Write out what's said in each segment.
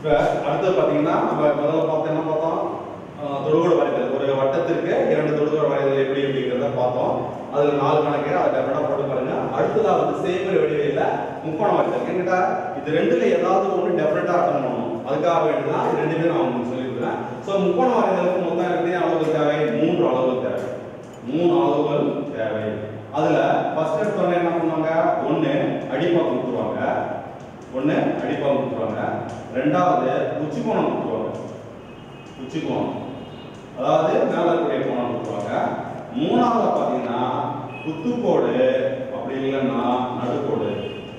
இப்போ அடுத்தது பார்த்தீங்கன்னா நம்ம முதல்ல பார்த்தோம் என்ன பார்த்தோம் ஆஹ் தொடுகோடு வரைதல் ஒரு வட்டத்திற்கு இரண்டு தொடுகோடு வரைதல் எப்படி அப்படிங்கிறத பார்த்தோம் அதுல நாலு கணக்கு அதை டெஃபரெண்டாக போட்டு பாருங்க அடுத்ததா வந்து சேமிர வடிவையில் முக்கோணம் வரைதல் என்னடா இது ரெண்டுல ஏதாவது ஒன்று டெஃபரெண்டாக அட்டன் பண்ணணும் அதுக்காக வேண்டி தான் இது ரெண்டுமே நான் உங்களுக்கு சொல்லியிருக்கிறேன் ஸோ முக்கோணம் வரைதலுக்கு மொத்தம் எப்படி அளவுகள் தேவை மூன்று அளவுகள் தேவை மூணு அளவுகள் தேவை அதுல ஃபர்ஸ்ட் எடுத்தோடனே என்ன பண்ணுவாங்க ஒண்ணு அடிப்பாக்கம் கொடுத்துருவாங்க ஒண்ணு அடிப்பாக்கம் கொடுத்துருவாங்க ரெண்டாவது உச்சி கோணம் கொடுத்துருவாங்க உச்சி கோணம் அதாவது மேல இருக்கக்கூடிய கோணம் கொடுத்துருவாங்க மூணாவது பாத்தீங்கன்னா குத்துக்கோடு அப்படி இல்லைன்னா நடுக்கோடு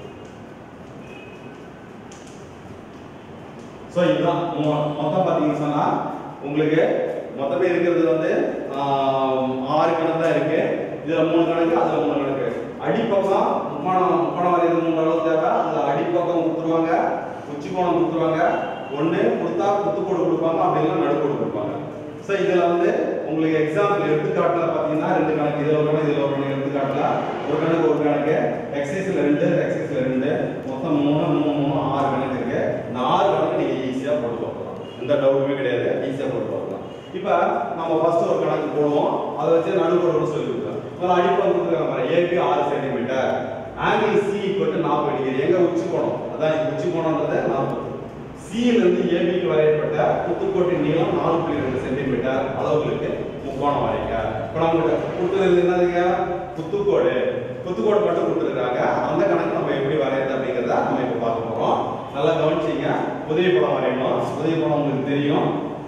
ஸோ இதுதான் மொ- மொத்தம் பார்த்தீங்கன்னு சொன்னா உங்களுக்கு மொத்தமே இருக்கிறது வந்து ஆம், ஆறு கணக்கு தான் இருக்கு இதுல மூணு கணக்கு அதுல மூணு கணக்கு அடிப்பக்கம் முக்கோணம் முக்கோணம் வரைகிறது மூணு அளவு தேவை அதுல அடிப்பக்கம் கொடுத்துருவாங்க உச்சி கோணம் கொடுத்துருவாங்க ஒண்ணு கொடுத்தா குத்துக்கோடு கொடுப்பாங்க அப்படி இல்லைன்னா நடுக்கோடு கொடுப்பாங்க ஸோ இதுல வந்து உங்களுக்கு எக்ஸாம்பிள் எடுத்துக்காட்டுல பார்த்தீங்கன்னா ரெண்டு கணக்கு இதுல ஒரு கணக்கு இதுல ஒரு கணக்கு எடுத்துக்காட்டுல ஒரு கணக்கு ஒரு கணக்கு எக்ஸசைஸ்ல ரெண்டு எக்ஸசைஸ்ல ரெண்டு மொத்தம் மூணு மூணு மூணு ஆறு கணக்கு இருக்கு இந்த ஆறு கணக்கு நீங்க ஈஸியா போட்டு பார்க்கலாம் எந்த டவுட்டுமே கிடையாது ஈஸியா போட்டு பார்க்கலாம் இப்போ நம்ம ஃபர்ஸ்ட் ஒரு கணக்கு போடுவோம் அதை வச்சு நடுக்கோடு சொல்லி கொடுக்கலாம் ஒரு அடிப்பம் கொடுத்துருக்காங்க பாரு ஏபி ஆறு சென்டிமீட்டர் ஆங்கிள் சி ஈக்குவல் நாற்பது டிகிரி எங்க உச்சி கோணம் அதான் இது உச்சி கோணம்ன்றது நாற்பது சியில இருந்து ஏபிக்கு வரையப்பட்ட குத்துக்கோட்டின் நீளம் நாலு புள்ளி ரெண்டு சென்டிமீட்டர் அளவுகளுக்கு முக்கோணம் வரைக்க இப்போ நமக்கு கொடுத்தது என்னதுங்க குத்துக்கோடு குத்துக்கோடு மட்டும் கொடுத்துருக்காங்க அந்த கணக்கு நம்ம எப்படி வரையறது அப்படிங்கிறத நம்ம இப்போ பார்க்க போறோம் நல்லா கவனிச்சிங்க உதவி படம் வரையணும் உதவி படம் உங்களுக்கு தெரியும்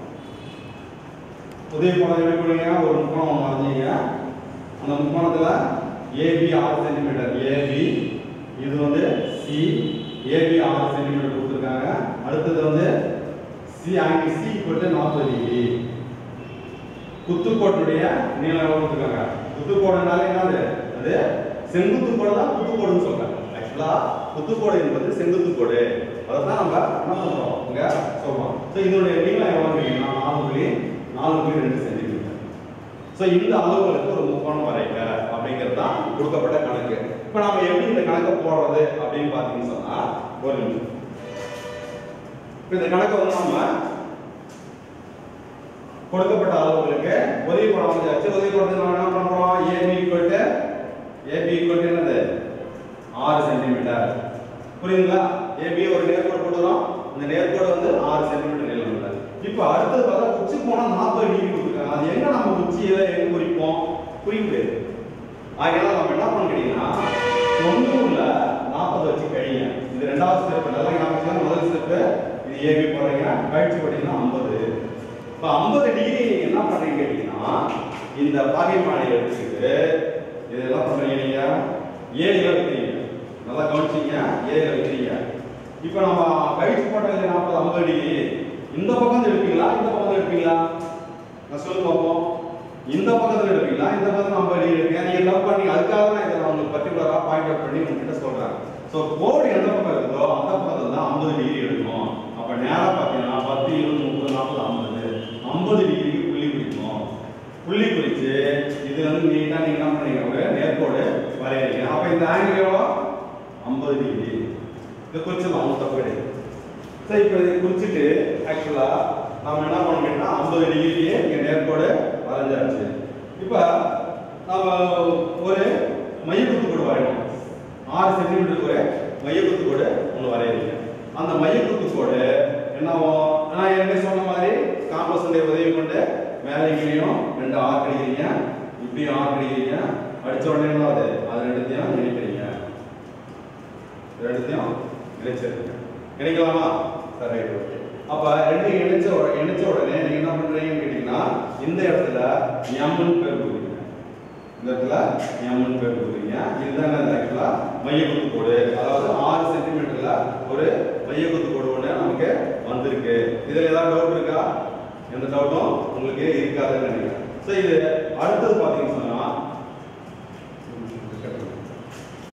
உதவி படம் எப்படி பண்ணுவீங்க ஒரு முக்கோணம் ஒன்று வரைஞ்சீங்க அந்த முக்கோணத்துல ஏபி ஆறு சென்டிமீட்டர் ஏபி இது வந்து சி ஏபி ஆறு சென்டிமீட்டர் கொடுத்துருக்காங்க அடுத்தது வந்து சி ஆங்கிள் சி ஈக்குவல் நாற்பது டிகிரி குத்துக்கோட்டுடைய நீளம் எவ்வளவு கொடுத்துருக்காங்க குத்துக்கோடுனால என்னது அது செங்குத்து கோடு தான் குத்துக்கோடுன்னு சொல்றாங்க ஆக்சுவலா குத்துக்கோடு என்பது செங்குத்து கோடு அதை தான் நம்ம என்ன பண்றோம் இங்க சொல்றோம் ஸோ இதனுடைய நீளம் எவ்வளவு கேட்டீங்கன்னா நாலு புள்ளி நாலு புள்ளி ரெண்டு சென்டிமீட்டர் ஸோ இந்த அளவுகளுக்கு ஒரு முக்கோணம் வரைக்க அப்படிங்கிறது தான் கொடுக்கப்பட்ட கணக்கு இப்போ நாம எப்படி இந்த கணக்கை போடுறது அப்படின்னு பார்த்தீங்கன்னு சொன்னா ஒரு நிமிஷம் இப்போ இந்த கணக்கை வந்து நம்ம கொடுக்கப்பட்ட அளவுகளுக்கு உதவி படம் வந்தாச்சு உதவி படத்துக்கு நம்ம என்ன பண்றோம் A B equal to A B equal to என்னது ஆறு சென்டிமீட்டர் புரியுதுங்களா ஏபி ஒரு நேர்கோடு போட்டுறோம் இந்த நேர்கோடு வந்து ஆறு சென்டிமீட்டர் நீளம் உள்ளது இப்போ அடுத்தது பார்த்தா உச்சி போனால் நாற்பது டிகிரி கொடுத்துருக்காங்க அது எங்க நம்ம உச்சியில எங்க குறிப்போம் குறிப்பு ஆகையால நம்ம என்ன பண்ணிட்டீங்கன்னா தொண்ணூறுல நாற்பது வச்சு கழிங்க இது ரெண்டாவது ஸ்டெப் நல்லா ஞாபகம் முதல் ஸ்டெப் இது ஏபி போடுறீங்க கழிச்சு போட்டீங்கன்னா ஐம்பது இப்போ ஐம்பது டிகிரி நீங்க என்ன பண்றீங்க கேட்டீங்கன்னா இந்த பாகியமானை எடுத்துக்கிட்டு இது என்ன பண்றீங்க நீங்க ஏழில் வைக்கிறீங்க நல்லா கவனிச்சீங்க ஏழில் வைக்கிறீங்க இப்போ நம்ம கழிச்சு போட்டது நாற்பது ஐம்பது டிகிரி இந்த பக்கம் எடுப்பீங்களா இந்த பக்கம் எடுப்பீங்களா நான் சொல்லு பார்ப்போம் இந்த பக்கத்துல எடுப்பீங்களா இந்த பக்கத்துல ஐம்பது டிகிரி எடுப்பீங்க நீங்க லவ் பண்ணீங்க அதுக்காக தான் இதை நான் உங்களுக்கு பர்டிகுலரா பாயிண்ட் அவுட் பண்ணி உங்ககிட்ட சொல்றேன் ஸோ கோடு எந்த பக்கம் இருக்குதோ அந்த பக்கத்துல தான் ஐம்பது டிகிரி எடுக்கணும் அப்ப நேரா பார்த்தீங்கன்னா பத்து இருபது முப்பது நாற்பது ஐம்பது ஐம்பது டிகிரிக்கு புள்ளி குறிக்கணும் புள்ளி குறிச்சு இது வந்து நீட்டா நீங்க என்ன பண்ணீங்க ஒரு நேர்கோடு வரையறீங்க அப்ப இந்த ஆங்கிள் எவ்வளோ ஐம்பது டிகிரி இது குறிச்சிடலாம் ஒன்றும் தப்பு கிடையாது ஸோ இப்போ இதை குறிச்சிட்டு ஆக்சுவலா நாம என்ன பண்ணோம்னா ஐம்பது டிகிரியே இங்க நேர்கோடு வரைஞ்சாச்சு இப்போ நாம ஒரு மையக்குத்து கோடு வரையணும் ஆறு சென்டிமீட்டர் ஒரு மையக்குத்து கோடு ஒன்று வரையறீங்க அந்த மையக்குத்து கோடு என்னவும் நான் ஏற்கனவே சொன்ன மாதிரி காம்பஸுடைய உதவி கொண்டு மேலே கீழையும் ரெண்டு ஆறு அடிக்கிறீங்க இப்படியும் ஆறு அடிக்கிறீங்க அடிச்ச உடனே என்ன ஆகுது அது ரெண்டுத்தையும் இணைக்கிறீங்க ரெண்டுத்தையும் இணைச்சிருக்கீங்க இணைக்கலாமா சரி ரைட் ஓகே அப்ப ரெண்டு இணைச்ச உட- இணைச்ச உடனே நீங்க என்ன பண்றீங்கன்னு கேட்டீங்கன்னா இந்த இடத்துல எம்னு பேர் கொடுக்குறீங்க இந்த இடத்துல எம்னு பேர் கொடுக்குறீங்க இதுதான் என்ன ஆக்சுவலா மையக்குத்து கோடு அதாவது ஆறு சென்டிமீட்டர்ல ஒரு மையக்குத்து கோடு ஒன்று நமக்கு வந்திருக்கு இதுல ஏதாவது டவுட் இருக்கா எந்த டவுட்டும் உங்களுக்கு இருக்காதுன்னு நினைக்கிறேன் ஸோ இது அடுத்தது பார்த்தீங்கன்னு சொன்னா